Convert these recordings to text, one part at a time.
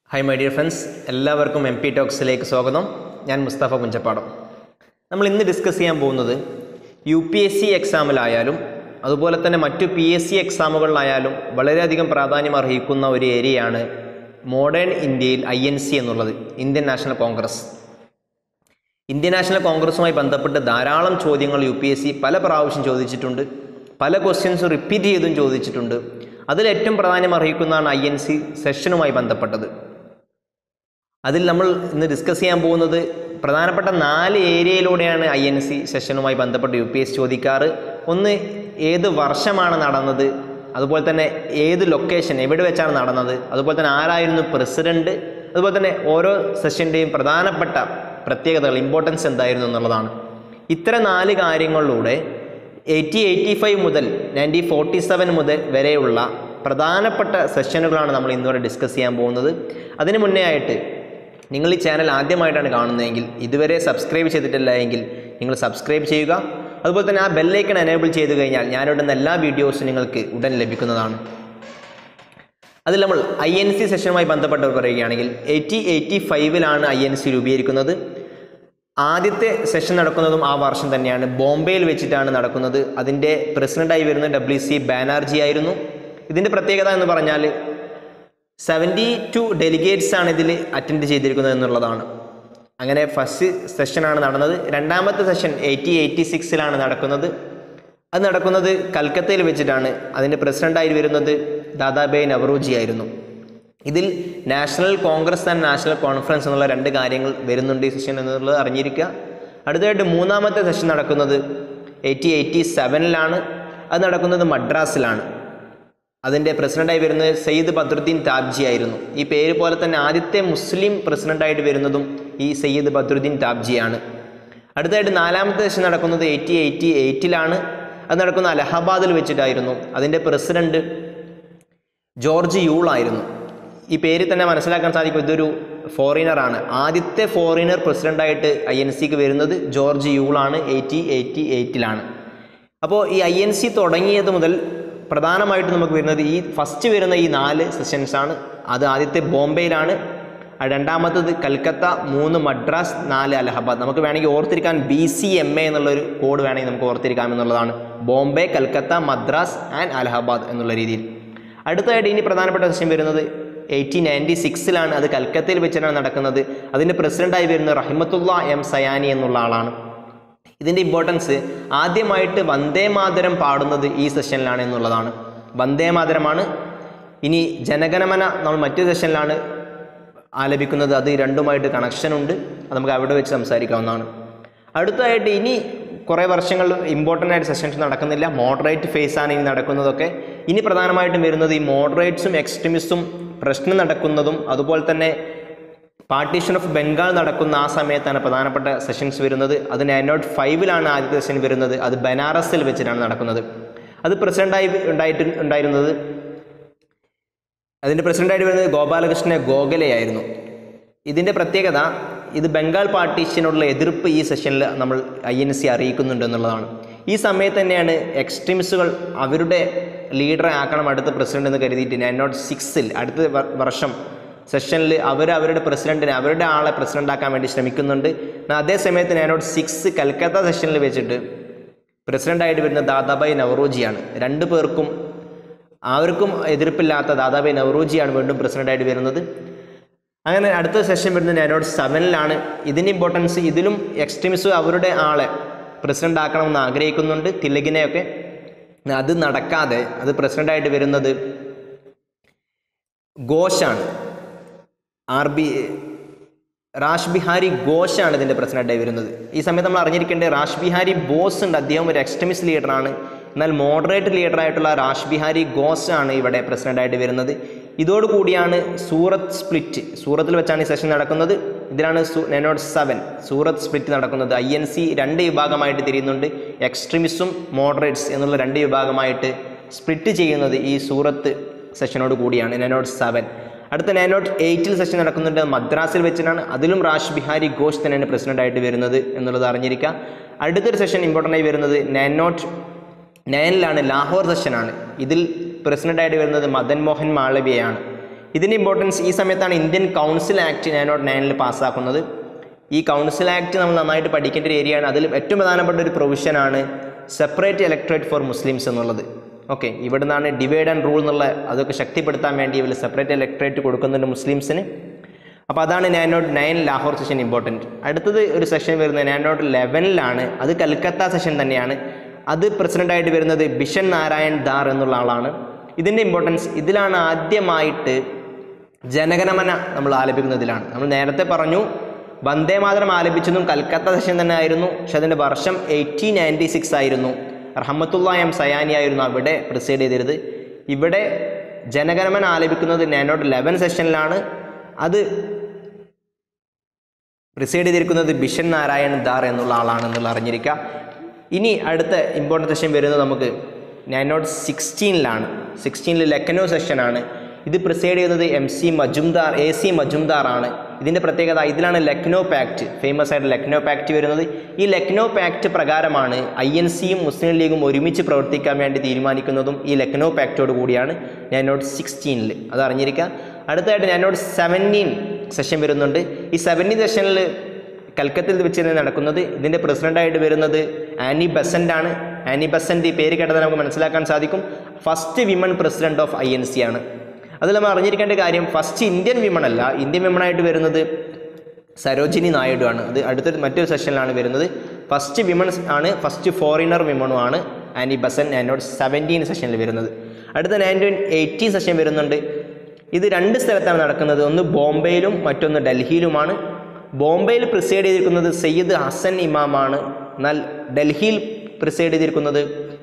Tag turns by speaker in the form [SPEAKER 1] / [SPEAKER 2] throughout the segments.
[SPEAKER 1] hi my dear friends എല്ലാവർക്കും M P ടോക്സിലേക്ക് സ്വാഗതം ഞാൻ മുസ്തഫ പുഞ്ചപ്പാടം നമ്മൾ ഇന്ന് ഡിസ്കസ് ചെയ്യാൻ പോകുന്നത് യു പി എസ് സി എക്സാമിലായാലും അതുപോലെ തന്നെ മറ്റു പി എസ് സി എക്സാമുകളിലായാലും വളരെയധികം പ്രാധാന്യം അർഹിക്കുന്ന ഒരു ഏരിയയാണ് മോഡേൺ ഇന്ത്യയിൽ ഐ എൻ സി എന്നുള്ളത് Indian national congress Indian national കോൺഗ്രസുമായി ബന്ധപ്പെട്ട് ധാരാളം ചോദ്യങ്ങൾ യു പി എസ് സി പല പ്രാവശ്യം ചോദിച്ചിട്ടുണ്ട് പല ക്വസ്റ്റ്യൻസ് റിപ്പീറ്റ് ചെയ്തും ചോദിച്ചിട്ടുണ്ട് അതിൽ ഏറ്റവും പ്രാധാന്യം അർഹിക്കുന്നതാണ് ഐ എൻ സി സെഷനുമായി ബന്ധപ്പെട്ടത് അതിൽ നമ്മൾ ഇന്ന് ഡിസ്കസ് ചെയ്യാൻ പോകുന്നത് പ്രധാനപ്പെട്ട നാല് ഏരിയയിലൂടെയാണ് ഐ എൻ സി സെഷനുമായി ബന്ധപ്പെട്ട് യു പി എസ് ചോദിക്കാറ് ഒന്ന് ഏത് വർഷമാണ് നടന്നത് അതുപോലെ തന്നെ ഏത് ലൊക്കേഷൻ എവിടെ വെച്ചാണ് നടന്നത് അതുപോലെ തന്നെ ആരായിരുന്നു പ്രസിഡന്റ് അതുപോലെ തന്നെ ഓരോ സെഷൻ്റെയും പ്രധാനപ്പെട്ട പ്രത്യേകതകൾ ഇമ്പോർട്ടൻസ് എന്തായിരുന്നു എന്നുള്ളതാണ് ഇത്തരം നാല് കാര്യങ്ങളിലൂടെ എയ്റ്റി എയ്റ്റി ഫൈവ് മുതൽ നയൻറ്റീൻ ഫോർട്ടി സെവൻ മുതൽ വരെയുള്ള പ്രധാനപ്പെട്ട സെഷനുകളാണ് നമ്മൾ ഇന്നിവിടെ ഡിസ്കസ് ചെയ്യാൻ പോകുന്നത് അതിന് മുന്നേ ആയിട്ട് നിങ്ങൾ ഈ ചാനൽ ആദ്യമായിട്ടാണ് കാണുന്നതെങ്കിൽ ഇതുവരെ സബ്സ്ക്രൈബ് ചെയ്തിട്ടില്ല എങ്കിൽ നിങ്ങൾ സബ്സ്ക്രൈബ് ചെയ്യുക അതുപോലെ തന്നെ ആ ബെല്ലൈക്കൺ എനേബിൾ ചെയ്ത് കഴിഞ്ഞാൽ ഞാനിടുന്ന എല്ലാ വീഡിയോസും നിങ്ങൾക്ക് ഉടൻ ലഭിക്കുന്നതാണ് അതിൽ നമ്മൾ ഐ എൻ സി സെഷനുമായി ബന്ധപ്പെട്ട് പറയുകയാണെങ്കിൽ എയ്റ്റി എയ്റ്റി ഫൈവിലാണ് ഐ എൻ സി രൂപീകരിക്കുന്നത് ആദ്യത്തെ സെഷൻ നടക്കുന്നതും ആ വർഷം തന്നെയാണ് ബോംബെയിൽ വെച്ചിട്ടാണ് നടക്കുന്നത് അതിൻ്റെ പ്രസിഡൻ്റായി വരുന്നത് ഡബ്ല്യു സി ബാനർജി ആയിരുന്നു ഇതിൻ്റെ പ്രത്യേകത എന്ന് പറഞ്ഞാൽ സെവൻറ്റി ടു ഡെലിഗേറ്റ്സ് ആണ് ഇതിൽ അറ്റൻഡ് ചെയ്തിരിക്കുന്നത് എന്നുള്ളതാണ് അങ്ങനെ ഫസ്റ്റ് സെഷനാണ് നടന്നത് രണ്ടാമത്തെ സെഷൻ എയ്റ്റി എയ്റ്റി സിക്സിലാണ് നടക്കുന്നത് അത് നടക്കുന്നത് കൽക്കത്തയിൽ വെച്ചിട്ടാണ് അതിൻ്റെ പ്രസിഡൻ്റായി വരുന്നത് ദാദാബായ് നവറോജി ആയിരുന്നു ഇതിൽ national congress and national conference എന്നുള്ള രണ്ട് കാര്യങ്ങൾ വരുന്നുണ്ട് ഈ സെഷൻ എന്നുള്ളത് അറിഞ്ഞിരിക്കുക അടുത്തതായിട്ട് മൂന്നാമത്തെ സെഷൻ നടക്കുന്നത് എയ്റ്റി എയ്റ്റി സെവനിലാണ് അത് നടക്കുന്നത് മദ്രാസിലാണ് അതിൻ്റെ പ്രസിഡൻ്റായി വരുന്നത് സയ്യിദ് ബദ്രുദ്ദീൻ താബ്ജി ആയിരുന്നു ഈ പേര് പോലെ തന്നെ ആദ്യത്തെ മുസ്ലിം പ്രസിഡൻ്റായിട്ട് വരുന്നതും ഈ സയ്യിദ് ബദ്രുദ്ദീൻ താബ്ജിയാണ് അടുത്തതായിട്ട് നാലാമത്തെ സെഷൻ നടക്കുന്നത് എയ്റ്റി എയ്റ്റി എയ്റ്റിലാണ് അത് നടക്കുന്ന അലഹബാദിൽ വെച്ചിട്ടായിരുന്നു അതിൻ്റെ പ്രസിഡന്റ് ജോർജ് യൂൾ ആയിരുന്നു ഈ പേര് തന്നെ മനസ്സിലാക്കാൻ സാധിക്കും ഇതൊരു ഫോറിനറാണ് ആദ്യത്തെ ഫോറിനർ പ്രസിഡൻ്റായിട്ട് ഐ എൻ സിക്ക് വരുന്നത് ജോർജ് യൂളാണ് എയ്റ്റി എയ്റ്റി എയ്റ്റിലാണ് അപ്പോൾ ഈ ഐ എൻ സി തുടങ്ങിയത് മുതൽ പ്രധാനമായിട്ടും നമുക്ക് വരുന്നത് ഈ ഫസ്റ്റ് വരുന്ന ഈ നാല് സെഷൻസ് ആണ് അത് ആദ്യത്തെ ബോംബെയിലാണ് ആ രണ്ടാമത്തത് കൽക്കത്ത മൂന്ന് മദ്രാസ് നാല് അലഹബാദ് നമുക്ക് വേണമെങ്കിൽ ഓർത്തിരിക്കാൻ ബി സി എം എ എന്നുള്ളൊരു കോഡ് വേണമെങ്കിൽ നമുക്ക് ഓർത്തിരിക്കാം എന്നുള്ളതാണ് ബോംബെ കൽക്കത്ത മദ്രാസ് ആൻഡ് അലഹബാദ് എന്നുള്ള രീതിയിൽ അടുത്തതായിട്ട് ഇനി പ്രധാനപ്പെട്ട സെഷൻ വരുന്നത് എയ്റ്റീൻ നയൻറ്റി സിക്സിലാണ് അത് കൽക്കത്തയിൽ വെച്ചിട്ടാണ് നടക്കുന്നത് അതിൻ്റെ പ്രസിഡൻ്റായി വരുന്നത് റഹിമത്തുള്ള എം സയാനി എന്നുള്ള ആളാണ് ഇതിൻ്റെ ഇമ്പോർട്ടൻസ് ആദ്യമായിട്ട് വന്ദേ മാതരം പാടുന്നത് ഈ സെഷനിലാണ് എന്നുള്ളതാണ് വന്ദേ മാതരമാണ് ഇനി ജനഗണമന നമ്മൾ മറ്റു സെഷനിലാണ് ആലപിക്കുന്നത് അത് രണ്ടുമായിട്ട് കണക്ഷൻ ഉണ്ട് അത് നമുക്ക് അവിടെ വെച്ച് സംസാരിക്കാവുന്നതാണ് അടുത്തതായിട്ട് ഇനി കുറേ വർഷങ്ങൾ ഇമ്പോർട്ടൻ്റ് ആയിട്ട് സെഷൻസ് നടക്കുന്നില്ല മോഡറേറ്റ് ഫേസ് ആണ് ഇനി നടക്കുന്നതൊക്കെ ഇനി പ്രധാനമായിട്ടും വരുന്നത് ഈ മോഡറേറ്റ്സും എക്സ്ട്രീമിസ്റ്റും പ്രശ്നം നടക്കുന്നതും അതുപോലെ തന്നെ പാർട്ടീഷൻ ഓഫ് ബംഗാൾ നടക്കുന്ന ആ സമയത്താണ് പ്രധാനപ്പെട്ട സെഷൻസ് വരുന്നത് അത് നയൻ നോട്ട് ഫൈവിലാണ് ആദ്യത്തെ സെഷൻ വരുന്നത് അത് ബനാറസിൽ വെച്ചിട്ടാണ് നടക്കുന്നത് അത് പ്രസിഡൻ്റായി ഉണ്ടായിട്ട് ഉണ്ടായിരുന്നത് അതിൻ്റെ പ്രസിഡൻ്റായിട്ട് വരുന്നത് ഗോപാലകൃഷ്ണ ഗോഖലെയായിരുന്നു ഇതിൻ്റെ പ്രത്യേകത ഇത് ബംഗാൾ പാർട്ടീഷനുള്ള എതിർപ്പ് ഈ സെഷനിൽ നമ്മൾ ഐ എൻ സി അറിയിക്കുന്നുണ്ട് എന്നുള്ളതാണ് ഈ സമയത്ത് തന്നെയാണ് എക്സ്ട്രീമിസ്റ്റുകൾ അവരുടെ ലീഡറെ ആക്കണം അടുത്ത പ്രസിഡന്റ് എന്ന് കരുതിയിട്ട് നയൻ നോട്ട് സിക്സിൽ അടുത്ത വ- വർഷം സെഷനിൽ അവർ അവരുടെ പ്രസിഡന്റിനെ അവരുടെ ആളെ പ്രസിഡന്റ് ആക്കാൻ വേണ്ടി ശ്രമിക്കുന്നുണ്ട് എന്നാൽ അതേ സമയത്ത് നയൻ നോട്ട് സിക്സ് കൽക്കത്ത സെഷനിൽ വെച്ചിട്ട് പ്രസിഡന്റായിട്ട് വരുന്ന ദാദാബായ് നവറോജിയാണ് രണ്ടു പേർക്കും ആർക്കും എതിർപ്പില്ലാത്ത ദാദാബായ് നവറോജിയാണ് വീണ്ടും പ്രസിഡന്റായിട്ട് വരുന്നത് അങ്ങനെ അടുത്ത സെഷൻ വരുന്നത് നയനോട് സെവനിലാണ് ഇതിൻ്റെ ഇമ്പോർട്ടൻസ് ഇതിലും എക്സ്ട്രീമിസ്റ്റ് അവരുടെ ആളെ പ്രസിഡന്റ് ആക്കണമെന്ന് ആഗ്രഹിക്കുന്നുണ്ട് തിലകിനെയൊക്കെ അത് നടക്കാതെ അത് പ്രസിഡന്റായിട്ട് വരുന്നത് ഘോഷാണ് ആർ ബി റാഷ് ബിഹാരി ഘോഷാണ് ഇതിൻ്റെ പ്രസിഡന്റായി വരുന്നത് ഈ സമയത്ത് നമ്മൾ അറിഞ്ഞിരിക്കേണ്ടത് റാഷ് ബിഹാരി ബോസ് ഉണ്ട് അദ്ദേഹം ഒരു എക്സ്ട്രീമിസ്റ്റ് ലീഡറാണ് എന്നാൽ മോഡറേറ്റ് ലീഡറായിട്ടുള്ള റാഷ് ബിഹാരി ഘോഷ് ആണ് ഇവിടെ പ്രസിഡന്റായിട്ട് വരുന്നത് ഇതോടുകൂടിയാണ് സൂറത്ത് സ്പ്ലിറ്റ് സൂറത്തിൽ വെച്ചാണ് ഈ സെഷൻ നടക്കുന്നത് ഇതിലാണ് നെനോട്ട് സെവൻ സൂറത്ത് സ്പ്ലിറ്റ് നടക്കുന്നത് ഐ എൻ സി രണ്ട് വിഭാഗമായിട്ട് തിരിയുന്നുണ്ട് എക്സ്ട്രീമിസ്റ്റും മോഡറേറ്റ്സ് എന്നുള്ള രണ്ട് വിഭാഗമായിട്ട് സ്പ്ലിറ്റ് ചെയ്യുന്നത് ഈ സൂറത്ത് സെഷനോട് കൂടിയാണ് നെനോട്ട് സെവൻ അടുത്ത നയനോട്ട് എയ്റ്റിൽ സെഷൻ നടക്കുന്നുണ്ട് മദ്രാസിൽ വെച്ചിട്ടാണ് അതിലും റാഷ് ബിഹാരി ഘോഷ് തന്നെയാണ് പ്രസിഡന്റായിട്ട് വരുന്നത് എന്നുള്ളത് അറിഞ്ഞിരിക്കുക അടുത്തൊരു സെഷൻ ഇമ്പോർട്ടൻ്റ് ആയി വരുന്നത് നയനോട്ട് നയനിലാണ് ലാഹോർ സെഷനാണ് ഇതിൽ പ്രസിഡന്റായിട്ട് വരുന്നത് മദൻ മോഹൻ മാളവ്യയാണ് ഇതിൻ്റെ ഇമ്പോർട്ടൻസ് ഈ സമയത്താണ് Indian council act nine nought നയനിൽ പാസ്സാക്കുന്നത് ഈ കൗൺസിൽ ആക്ട് നമ്മൾ നന്നായിട്ട് പഠിക്കേണ്ട ഒരു ഏരിയയാണ് അതിൽ ഏറ്റവും പ്രധാനപ്പെട്ട ഒരു പ്രൊവിഷനാണ് സെപ്പറേറ്റ് ഇലക്ട്രേറ്റ് ഫോർ മുസ്ലിംസ് എന്നുള്ളത് ഓക്കെ ഇവിടെ നിന്നാണ് ഡിവൈഡ് ആൻഡ് റൂൾ എന്നുള്ള അതൊക്കെ ശക്തിപ്പെടുത്താൻ വേണ്ടി ഇവർ സെപ്പറേറ്റ് ഇലക്ട്രേറ്റ് കൊടുക്കുന്നുണ്ട് മുസ്ലിംസിന് അപ്പോൾ അതാണ് nine nought nine Lahore session important അടുത്തത് ഒരു സെഷൻ വരുന്നത് നയൻ നോട്ട് ലെവനിലാണ് അത് കൽക്കത്ത സെഷൻ തന്നെയാണ് അത് പ്രസിഡൻ്റായിട്ട് വരുന്നത് ബിഷൻ നാരായൺ ദാർ എന്നുള്ള ആളാണ് ഇതിൻ്റെ ഇമ്പോർട്ടൻസ് ഇതിലാണ് ആദ്യമായിട്ട് ജനഗണമന നമ്മൾ ആലപിക്കുന്നതിലാണ് നമ്മൾ നേരത്തെ പറഞ്ഞു വന്ദേ മാതരം ആലപിച്ചതും കൽക്കത്ത സെഷൻ തന്നെ ആയിരുന്നു പക്ഷെ അതിൻ്റെ വർഷം എയ്റ്റീൻ നയൻറ്റി സിക്സ് ആയിരുന്നു റഹമത്തുള്ള എം സയാനി ആയിരുന്നു അവിടെ പ്രിസൈഡ് ചെയ്തിരുന്നത് ഇവിടെ ജനഗണമന ആലപിക്കുന്നത് നാനോട്ട് ലെവൻ സെഷനിലാണ് അത് പ്രിസൈഡ് ചെയ്തിരിക്കുന്നത് ബിഷൻ നാരായൺ ദാർ എന്നുള്ള ആളാണെന്നുള്ള അറിഞ്ഞിരിക്കുക ഇനി അടുത്ത ഇമ്പോർട്ടൻ്റ് സെഷൻ വരുന്നത് നമുക്ക് നാനോട്ട് സിക്സ്റ്റീനിലാണ് സിക്സ്റ്റീനിൽ ലക്നൗ സെഷനാണ് ഇത് പ്രിസൈഡ് ചെയ്യുന്നത് M C Majumdar A C Majumdar ആണ് ഇതിൻ്റെ പ്രത്യേകത ഇതിലാണ് ലക്നൗ പാക്ട് ഫേമസ് ആയിട്ട് ലക്നൗ പാക്ട് വരുന്നത് ഈ ലക്നൗ പാക്ട് പ്രകാരമാണ് ഐ എൻ സിയും മുസ്ലിം ലീഗും ഒരുമിച്ച് പ്രവർത്തിക്കാൻ വേണ്ടി തീരുമാനിക്കുന്നതും ഈ ലക്നൗ പാക്റ്റോട് കൂടിയാണ് ഞാൻ നോട്ട് സിക്സ്റ്റീനിൽ അത് അറിഞ്ഞിരിക്കുക അടുത്തതായിട്ട് ഞാൻ നോട്ട് സെവൻറ്റീൻ സെഷൻ വരുന്നുണ്ട് ഈ സെവൻറ്റീൻ സെഷനിൽ കൽക്കത്തയിൽ വെച്ച് തന്നെ നടക്കുന്നത് ഇതിൻ്റെ പ്രസിഡൻ്റായിട്ട് വരുന്നത് ആനി ബസൻ്റ് ആണ് ആനി ബസൻ്റ് ഈ പേര് കേട്ടത് നമുക്ക് മനസ്സിലാക്കാൻ സാധിക്കും first women president of I N C ആണ് അതിൽ നമ്മൾ അറിഞ്ഞിരിക്കേണ്ട കാര്യം ഫസ്റ്റ് ഇന്ത്യൻ വിമൺ അല്ല ഇന്ത്യൻ വിമൺ ആയിട്ട് വരുന്നത് സരോജിനി നായിഡു ആണ് അത് അടുത്തൊരു മറ്റൊരു സെഷനിലാണ് വരുന്നത് ഫസ്റ്റ് വിമൺ ആണ് ഫസ്റ്റ് ഫോറിനർ വിമണും ആണ് ആനി ബസൻ നോട്ട് സെവൻറ്റീൻ സെഷനിൽ വരുന്നത് അടുത്ത നയൻറ്റീൻ എയ്റ്റീൻ സെഷൻ വരുന്നുണ്ട് ഇത് രണ്ട് സ്ഥലത്താണ് നടക്കുന്നത് ഒന്ന് ബോംബെയിലും മറ്റൊന്ന് ഡൽഹിയിലുമാണ് ബോംബെയിൽ പ്രിസൈഡ് ചെയ്തിരിക്കുന്നത് സയ്യിദ് ഹസൻ ഇമാമാണ് എന്നാൽ ഡൽഹിയിൽ പ്രിസൈഡ് ചെയ്തിരിക്കുന്നത്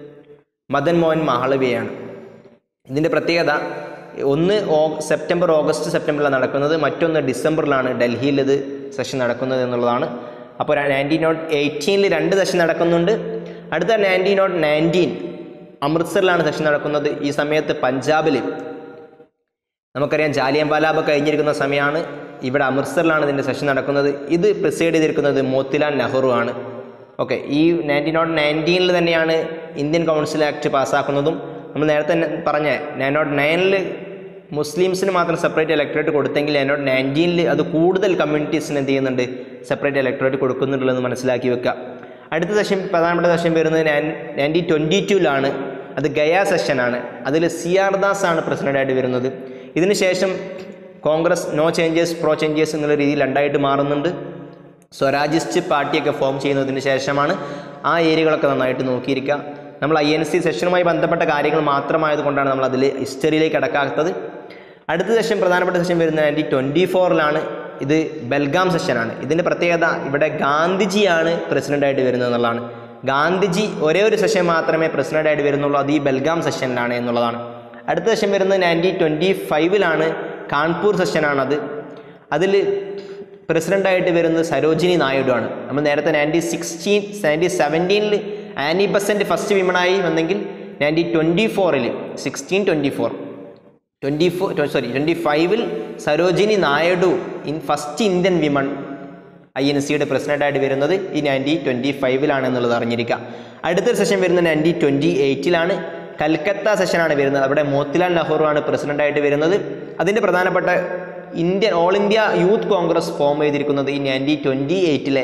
[SPEAKER 1] മദൻ മോഹൻ മാളവിയാണ് ഇതിൻ്റെ പ്രത്യേകത ഒന്ന് ഓ സെപ്റ്റംബർ ഓഗസ്റ്റ് സെപ്റ്റംബറിലാണ് നടക്കുന്നത് മറ്റൊന്ന് ഡിസംബറിലാണ് ഡൽഹിയിൽ ഇത് സെഷൻ നടക്കുന്നത് എന്നുള്ളതാണ് അപ്പോൾ നയൻറ്റീൻ നോട്ട് എയ്റ്റീനിൽ രണ്ട് സെഷൻ നടക്കുന്നുണ്ട് അടുത്ത നയൻറ്റീൻ നോട്ട് നയൻറ്റീൻ അമൃത്സറിലാണ് സെഷൻ നടക്കുന്നത് ഈ സമയത്ത് പഞ്ചാബിൽ നമുക്കറിയാം ജാലിയൻ വാലാബ് കഴിഞ്ഞിരിക്കുന്ന സമയമാണ് ഇവിടെ അമൃത്സറിലാണ് ഇതിൻ്റെ സെഷൻ നടക്കുന്നത് ഇത് പ്രിസൈഡ് ചെയ്തിരിക്കുന്നത് മോത്തിലാൽ നെഹ്റു ആണ് ഓക്കെ ഈ നയൻറ്റീൻ നോട്ട് നയൻറ്റീനിൽ തന്നെയാണ് ഇന്ത്യൻ കൗൺസിൽ ആക്ട് പാസ്സാക്കുന്നതും നമ്മൾ നേരത്തെ തന്നെ പറഞ്ഞ നയൻ നോട്ട് നയനിൽ മുസ്ലിംസിന് മാത്രം സെപ്പറേറ്റ് ഇലക്ട്രേറ്റ് കൊടുത്തെങ്കിൽ നയൻ നോട്ട് നയൻറ്റീനിൽ അത് കൂടുതൽ കമ്മ്യൂണിറ്റീസിന് എന്ത് ചെയ്യുന്നുണ്ട് സെപ്പറേറ്റ് ഇലക്ട്രേറ്റ് കൊടുക്കുന്നുണ്ടെന്ന് മനസ്സിലാക്കി വെക്കുക അടുത്ത സെഷൻ പ്രധാനപ്പെട്ട സെഷൻ വരുന്നത് നയൻറ്റീൻ ട്വൻറ്റി ടൂവിലാണ് അത് ഗയ സെഷനാണ് അതിൽ സി ആർ ദാസ് ആണ് പ്രസിഡൻ്റായിട്ട് വരുന്നത് ഇതിന് ശേഷം congress no changes pro changes എന്നുള്ള രീതിയിൽ രണ്ടായിട്ട് മാറുന്നുണ്ട് സ്വരാജിസ്റ്റ് പാർട്ടിയൊക്കെ ഫോം ചെയ്യുന്നതിന് ശേഷമാണ് ആ ഏരിയകളൊക്കെ നന്നായിട്ട് നോക്കിയിരിക്കുക നമ്മൾ ഐ എൻ സി സെഷനുമായി ബന്ധപ്പെട്ട കാര്യങ്ങൾ മാത്രമായതുകൊണ്ടാണ് നമ്മൾ അതിൽ ഹിസ്റ്ററിയിലേക്ക് കടക്കാത്തത് അടുത്ത സെഷൻ പ്രധാനപ്പെട്ട സെഷൻ വരുന്നത് നയൻറ്റീൻ ട്വൻറ്റി ഫോറിലാണ് ഇത് ബൽഗാം സെഷനാണ് ഇതിൻ്റെ പ്രത്യേകത ഇവിടെ ഗാന്ധിജിയാണ് പ്രസിഡൻ്റായിട്ട് വരുന്നത് എന്നുള്ളതാണ് ഗാന്ധിജി ഒരേ ഒരു സെഷൻ മാത്രമേ പ്രസിഡൻ്റായിട്ട് വരുന്നുള്ളൂ അത് ഈ ബൽഗാം സെഷനിലാണ് എന്നുള്ളതാണ് അടുത്ത സെഷൻ വരുന്നത് നയൻറ്റീൻ ട്വൻറ്റി ഫൈവിലാണ് കാൺപൂർ സെഷനാണത് അതിൽ പ്രസിഡൻ്റായിട്ട് വരുന്നത് സരോജിനി നായിഡു ആണ് നമ്മൾ നേരത്തെ നയൻറ്റീൻ സിക്സ്റ്റീൻ നയൻറ്റീൻ സെവൻറ്റീനിൽ ആനി ബസൻ്റ് ഫസ്റ്റ് വിമണായി വന്നെങ്കിൽ നയൻറ്റീൻ ട്വൻറ്റി ഫോറിൽ sixteen twenty four twenty four sorry twenty ഫൈവിൽ Sarojini Naidu in first Indian women I N സിയുടെ പ്രസിഡൻ്റായിട്ട് വരുന്നത് ഈ നയൻറ്റീൻ ട്വൻറ്റി ഫൈവിലാണ് എന്നുള്ളത് അറിഞ്ഞിരിക്കുക അടുത്തൊരു സെഷൻ വരുന്നത് നയൻറ്റീൻ ട്വൻറ്റി എയ്റ്റിലാണ് കൽക്കത്ത സെഷനാണ് വരുന്നത് അവിടെ മോത്തിലാൽ നെഹ്റു ആണ് പ്രസിഡൻ്റായിട്ട് വരുന്നത് അതിൻ്റെ പ്രധാനപ്പെട്ട Indian all India youth congress form ചെയ്തിരിക്കുന്നത് ഈ നയൻറ്റീൻ ട്വൻറ്റി എയ്റ്റിലെ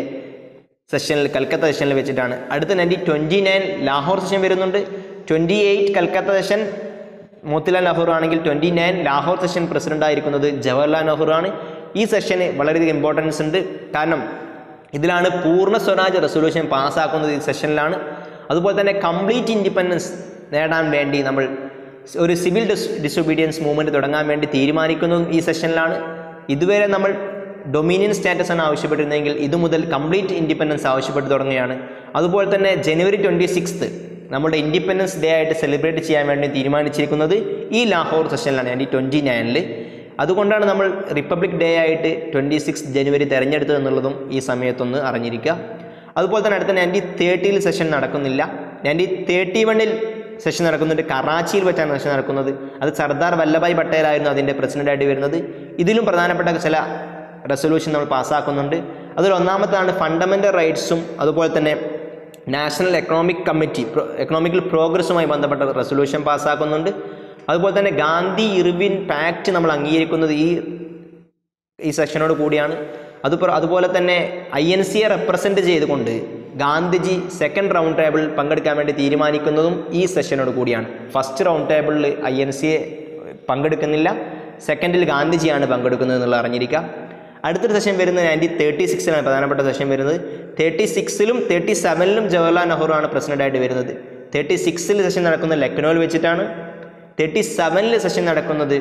[SPEAKER 1] സെഷനിൽ കൽക്കത്ത സെഷനിൽ വെച്ചിട്ടാണ് അടുത്ത nineteen twenty nine Lahore session വരുന്നുണ്ട് twenty eight Calcutta session Motilal Nehru ആണെങ്കിൽ twenty nine Lahore session president ആയിരിക്കുന്നത് ജവഹർലാൽ നെഹ്റു ആണ് ഈ സെഷന് വളരെയധികം ഇമ്പോർട്ടൻസ് ഉണ്ട് കാരണം ഇതിലാണ് പൂർണ്ണ സ്വരാജ് റെസൊല്യൂഷൻ പാസ്സാക്കുന്നത് ഈ സെഷനിലാണ് അതുപോലെ തന്നെ കംപ്ലീറ്റ് ഇൻഡിപെൻഡൻസ് നേടാൻ വേണ്ടി നമ്മൾ ഒരു സിവിൽ ഡിസ് ഡിസൊബീഡിയൻസ് മൂവ്മെൻറ്റ് തുടങ്ങാൻ വേണ്ടി തീരുമാനിക്കുന്നതും ഈ സെഷനിലാണ് ഇതുവരെ നമ്മൾ ഡൊമീനിയൻ സ്റ്റാറ്റസ് ആണ് ആവശ്യപ്പെട്ടിരുന്നതെങ്കിൽ ഇത് മുതൽ കംപ്ലീറ്റ് ഇൻഡിപെൻഡൻസ് ആവശ്യപ്പെട്ട് തുടങ്ങുകയാണ് അതുപോലെ തന്നെ ജനുവരി ട്വൻറ്റി സിക്സ്ത് നമ്മുടെ ഇൻഡിപെൻഡൻസ് ഡേ ആയിട്ട് സെലിബ്രേറ്റ് ചെയ്യാൻ വേണ്ടി തീരുമാനിച്ചിരിക്കുന്നത് ഈ ലാഹോർ സെഷനിലാണ് ആൻറ്റി ട്വൻറ്റി നയനിൽ അതുകൊണ്ടാണ് നമ്മൾ റിപ്പബ്ലിക് ഡേ ആയിട്ട് ട്വൻറ്റി സിക്സ് ജനുവരി തിരഞ്ഞെടുത്തത് എന്നുള്ളതും ഈ സമയത്തൊന്ന് അറിഞ്ഞിരിക്കുക അതുപോലെ തന്നെ അടുത്ത നയൻറ്റി തേർട്ടിയിൽ സെഷൻ നടക്കുന്നില്ല നയൻറ്റി തേർട്ടി വണ്ണിൽ സെഷൻ നടക്കുന്നുണ്ട് കറാച്ചിയിൽ വെച്ചാണ് സെഷൻ നടക്കുന്നത് അത് സർദാർ വല്ലഭായ് പട്ടേലായിരുന്നു അതിൻ്റെ പ്രസിഡൻ്റായിട്ട് വരുന്നത് ഇതിലും പ്രധാനപ്പെട്ട ചില റെസൊല്യൂഷൻ നമ്മൾ പാസ്സാക്കുന്നുണ്ട് അതിൽ ഒന്നാമത്താണ് ഫണ്ടമെൻ്റൽ റൈറ്റ്സും അതുപോലെ തന്നെ നാഷണൽ എക്കണോമിക് കമ്മിറ്റി എക്കണോമിക്കൽ പ്രോഗ്രസ്സുമായി ബന്ധപ്പെട്ട റെസൊല്യൂഷൻ പാസ്സാക്കുന്നുണ്ട് അതുപോലെ തന്നെ ഗാന്ധി ഇർവിൻ പാക്ട് നമ്മൾ അംഗീകരിക്കുന്നത് ഈ ഈ സെഷനോട് കൂടിയാണ് അതുപോ അതുപോലെ തന്നെ ഐ എൻ സിയെ റെപ്രസെൻ്റ് ചെയ്തുകൊണ്ട് ഗാന്ധിജി സെക്കൻഡ് റൗണ്ട് ടേബിളിൽ പങ്കെടുക്കാൻ വേണ്ടി തീരുമാനിക്കുന്നതും ഈ സെഷനോട് കൂടിയാണ് ഫസ്റ്റ് റൗണ്ട് ടേബിളിൽ ഐ എൻ സിയെ പങ്കെടുക്കുന്നില്ല സെക്കൻഡിൽ ഗാന്ധിജിയാണ് പങ്കെടുക്കുന്നത് എന്നുള്ളത് അറിഞ്ഞിരിക്കുക അടുത്തൊരു സെഷൻ വരുന്നത് നയൻറ്റീൻ തേർട്ടി സിക്സിലാണ് പ്രധാനപ്പെട്ട സെഷൻ വരുന്നത് തേർട്ടി സിക്സിലും തേർട്ടി സെവനിലും ജവഹർലാൽ നെഹ്റു ആണ് പ്രസിഡൻ്റായിട്ട് വരുന്നത് തേർട്ടി സിക്സിൽ സെഷൻ നടക്കുന്നത് ലക്നൌവിൽ വെച്ചിട്ടാണ് തേർട്ടി സെവനിൽ സെഷൻ നടക്കുന്നത്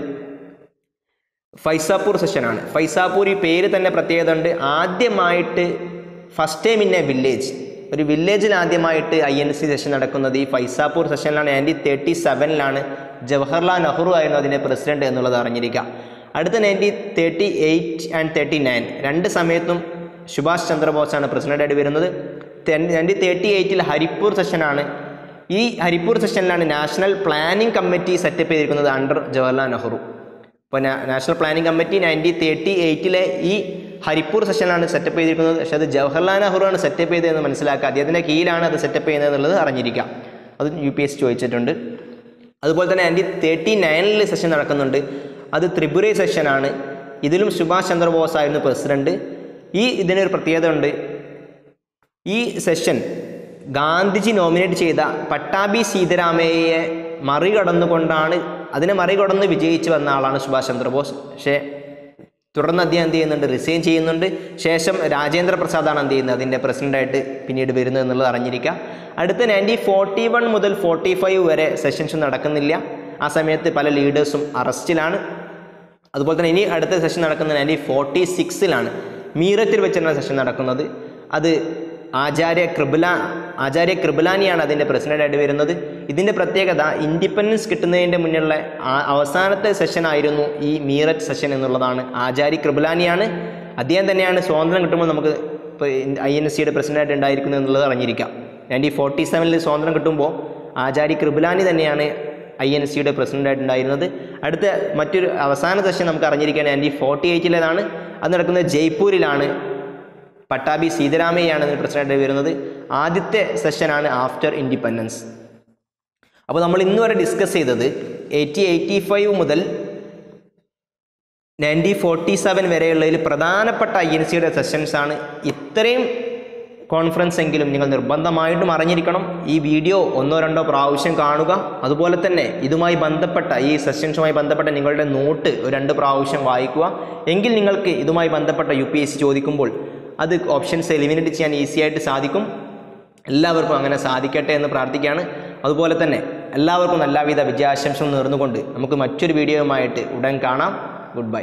[SPEAKER 1] ഫൈസാപൂർ സെഷനാണ് ഫൈസാപൂർ ഈ പേര് തന്നെ പ്രത്യേകത ഉണ്ട് ആദ്യമായിട്ട് first time in a village ഒരു വില്ലേജിൽ ആദ്യമായിട്ട് ഐ എൻ സി സെഷൻ നടക്കുന്നത് ഈ ഫൈസാപൂർ സെഷനിലാണ് നയൻറ്റീൻ തേർട്ടി സെവനിലാണ് ജവഹർലാൽ നെഹ്റു ആയിരുന്നു അതിൻ്റെ പ്രസിഡന്റ് എന്നുള്ളത് അറിഞ്ഞിരിക്കുക അടുത്ത nineteen thirty eight and thirty nine രണ്ട് സമയത്തും സുഭാഷ് ചന്ദ്രബോസാണ് പ്രസിഡൻ്റായിട്ട് വരുന്നത് നയൻറ്റീൻ തേർട്ടി എയ്റ്റിൽ ഹരിപ്പൂർ സെഷനാണ് ഈ ഹരിപ്പൂർ സെഷനിലാണ് നാഷണൽ പ്ലാനിംഗ് കമ്മിറ്റി സെറ്റപ്പ് ചെയ്തിരിക്കുന്നത് അണ്ടർ ജവഹർലാൽ നെഹ്റു ഇപ്പോൾ national planning committee nineteen thirty എയ്റ്റിലെ ഈ ഹരിപ്പൂർ സെഷനിലാണ് സെറ്റപ്പ് ചെയ്തിരിക്കുന്നത് പക്ഷേ അത് ജവഹർലാൽ നെഹ്റു ആണ് സെറ്റപ്പ് ചെയ്തതെന്ന് മനസ്സിലാക്കുക അദ്ദേഹത്തിൻ്റെ കീഴിലാണ് അത് സെറ്റപ്പ് ചെയ്യുന്നത് എന്നുള്ളത് അറിഞ്ഞിരിക്കാം അത് യു പി എസ് ചോദിച്ചിട്ടുണ്ട് അതുപോലെ തന്നെ നയൻറ്റീൻ തേർട്ടി നയനിൽ സെഷൻ നടക്കുന്നുണ്ട് അത് ത്രിപുര സെഷനാണ് ഇതിലും സുഭാഷ് ചന്ദ്രബോസ് ആയിരുന്നു പ്രസിഡന്റ് ഈ ഇതിനൊരു പ്രത്യേകത ഉണ്ട് ഈ സെഷൻ ഗാന്ധിജി നോമിനേറ്റ് ചെയ്ത പട്ടാഭി സീതാരാമയ്യയെ മറികടന്നുകൊണ്ടാണ് അതിനെ മറികടന്ന് വിജയിച്ച് വന്ന ആളാണ് സുഭാഷ് ചന്ദ്രബോസ് പക്ഷേ തുടർന്ന് അദ്ദേഹം എന്ത് ചെയ്യുന്നുണ്ട് റിസൈൻ ചെയ്യുന്നുണ്ട് ശേഷം രാജേന്ദ്ര പ്രസാദാണ് എന്ത് ചെയ്യുന്നത് അതിൻ്റെ പ്രസിഡൻ്റായിട്ട് പിന്നീട് വരുന്നത് എന്നുള്ളത് അറിഞ്ഞിരിക്കുക അടുത്ത നയൻറ്റീൻ ഫോർട്ടി വൺ മുതൽ ഫോർട്ടി ഫൈവ് വരെ സെഷൻസ് നടക്കുന്നില്ല ആ സമയത്ത് പല ലീഡേഴ്സും അറസ്റ്റിലാണ് അതുപോലെ തന്നെ ഇനി അടുത്ത സെഷൻ നടക്കുന്നത് നയൻറ്റീൻ ഫോർട്ടി സിക്സിലാണ് മീററ്റിൽ വെച്ചാണ് സെഷൻ നടക്കുന്നത് അത് ആചാര്യ കൃപല ആചാര്യ കൃപലാനിയാണ് അതിൻ്റെ പ്രസിഡൻ്റായിട്ട് വരുന്നത് ഇതിൻ്റെ പ്രത്യേകത ഇൻഡിപെൻഡൻസ് കിട്ടുന്നതിൻ്റെ മുന്നിലുള്ള ആ- അവസാനത്തെ സെഷൻ ആയിരുന്നു ഈ മീററ്റ് സെഷൻ എന്നുള്ളതാണ് ആചാര്യ കൃപലാനിയാണ് അദ്ദേഹം തന്നെയാണ് സ്വാതന്ത്ര്യം കിട്ടുമ്പോൾ നമുക്ക് ഇപ്പോൾ ഐ എൻ എസ് സിയുടെ പ്രസിഡൻ്റായിട്ട് ഉണ്ടായിരിക്കുന്നത് എന്നുള്ളത് അറിഞ്ഞിരിക്കാം നയൻറ്റീൻ ഫോർട്ടി സെവനിൽ സ്വാതന്ത്ര്യം കിട്ടുമ്പോൾ ആചാര്യ കൃപലാനി തന്നെയാണ് ഐ എൻ എസ് സിയുടെ പ്രസിഡൻ്റായിട്ട് ഉണ്ടായിരുന്നത് അടുത്ത മറ്റൊരു അവസാന സെഷൻ നമുക്ക് അറിഞ്ഞിരിക്കുകയാണ് നയൻറ്റീൻ ഫോർട്ടി എയ്റ്റിലേതാണ് അത് നടക്കുന്നത് ജയ്പൂരിലാണ് പട്ടാഭി സീതാരാമയ്യാണ് അതിന് പ്രസിഡൻ്റായിട്ട് വരുന്നത് ആദ്യത്തെ സെഷനാണ് ആഫ്റ്റർ ഇൻഡിപെൻഡൻസ് അപ്പോൾ നമ്മൾ ഇന്ന് വരെ ഡിസ്കസ് ചെയ്തത് എയ്റ്റി എയ്റ്റി ഫൈവ് മുതൽ നയൻറ്റീൻ ഫോർട്ടി സെവൻ വരെയുള്ളതിൽ പ്രധാനപ്പെട്ട ഐ എൻ സിയുടെ സെഷൻസ് ആണ് ഇത്രയും കോൺഫറൻസ് എങ്കിലും നിങ്ങൾ നിർബന്ധമായിട്ടും അറിഞ്ഞിരിക്കണം ഈ വീഡിയോ ഒന്നോ രണ്ടോ പ്രാവശ്യം കാണുക അതുപോലെ തന്നെ ഇതുമായി ബന്ധപ്പെട്ട ഈ സെഷൻസുമായി ബന്ധപ്പെട്ട നിങ്ങളുടെ നോട്ട് ഒരു രണ്ട് പ്രാവശ്യം വായിക്കുക എങ്കിൽ നിങ്ങൾക്ക് ഇതുമായി ബന്ധപ്പെട്ട യു പി എസ് സി ചോദിക്കുമ്പോൾ അത് ഓപ്ഷൻസ് എലിമിനേറ്റ് ചെയ്യാൻ ഈസി ആയിട്ട് സാധിക്കും എല്ലാവർക്കും അങ്ങനെ സാധിക്കട്ടെ എന്ന് പ്രാർത്ഥിക്കുകയാണ് അതുപോലെ തന്നെ എല്ലാവർക്കും എല്ലാവിധ വിജയാശംസകൾ നേർന്നുകൊണ്ട് നമുക്ക് മറ്റൊരു വീഡിയോയുമായിട്ട് ഉടൻ കാണാം ഗുഡ് ബൈ